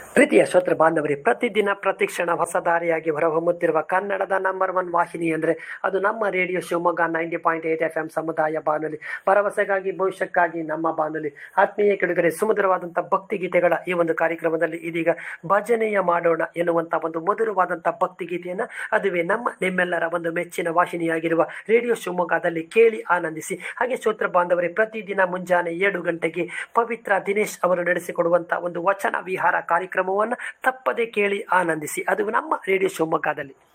ಪ್ರೀತಿಯ ಶ್ರೋತೃ ಬಾಂಧವರೇ ಪ್ರತಿದಿನ ಪ್ರತಿಕ್ಷಣ ಹೊಸ ದಾರಿಯಾಗಿ ಹೊರಹೊಮ್ಮುತ್ತಿರುವ ಕನ್ನಡದ ನಂಬರ್ ಒನ್ ವಾಹಿನಿ ಅಂದರೆ ಅದು ನಮ್ಮ radio Shivamogga ninety point eight F M ಸಮುದಾಯ ಬಾನುಲಿ ಭರವಸೆಗಾಗಿ ಭವಿಷ್ಯಕ್ಕಾಗಿ ನಮ್ಮ ಬಾನುಲಿ ಆತ್ಮೀಯ ಕೆಡುಗರೆ ಸುಮಧುರವಾದಂಥ ಭಕ್ತಿ ಗೀತೆಗಳ ಈ ಒಂದು ಕಾರ್ಯಕ್ರಮದಲ್ಲಿ ಇದೀಗ ಭಜನೆಯ ಮಾಡೋಣ ಎನ್ನುವಂಥ ಒಂದು ಮಧುರವಾದಂಥ ಭಕ್ತಿ ಗೀತೆಯನ್ನು ಅದುವೇ ನಮ್ಮ ನಿಮ್ಮೆಲ್ಲರ ಒಂದು ಮೆಚ್ಚಿನ ವಾಹಿನಿಯಾಗಿರುವ ರೇಡಿಯೋ ಶಿವಮೊಗ್ಗದಲ್ಲಿ ಕೇಳಿ ಆನಂದಿಸಿ ಹಾಗೆ ಶ್ರೋತೃ ಬಾಂಧವರೇ ಪ್ರತಿದಿನ ಮುಂಜಾನೆ ಏಳು ಗಂಟೆಗೆ ಪವಿತ್ರ ದಿನೇಶ್ ಅವರು ನಡೆಸಿಕೊಡುವಂಥ ಒಂದು ವಚನ ವಿಹಾರ ಕಾರ್ಯಕ್ರಮವನ್ನು ತಪ್ಪದೆ ಕೇಳಿ ಆನಂದಿಸಿ ಅದು ನಮ್ಮ ರೇಡಿಯೋ ಶಿವಮೊಗ್ಗದಲ್ಲಿ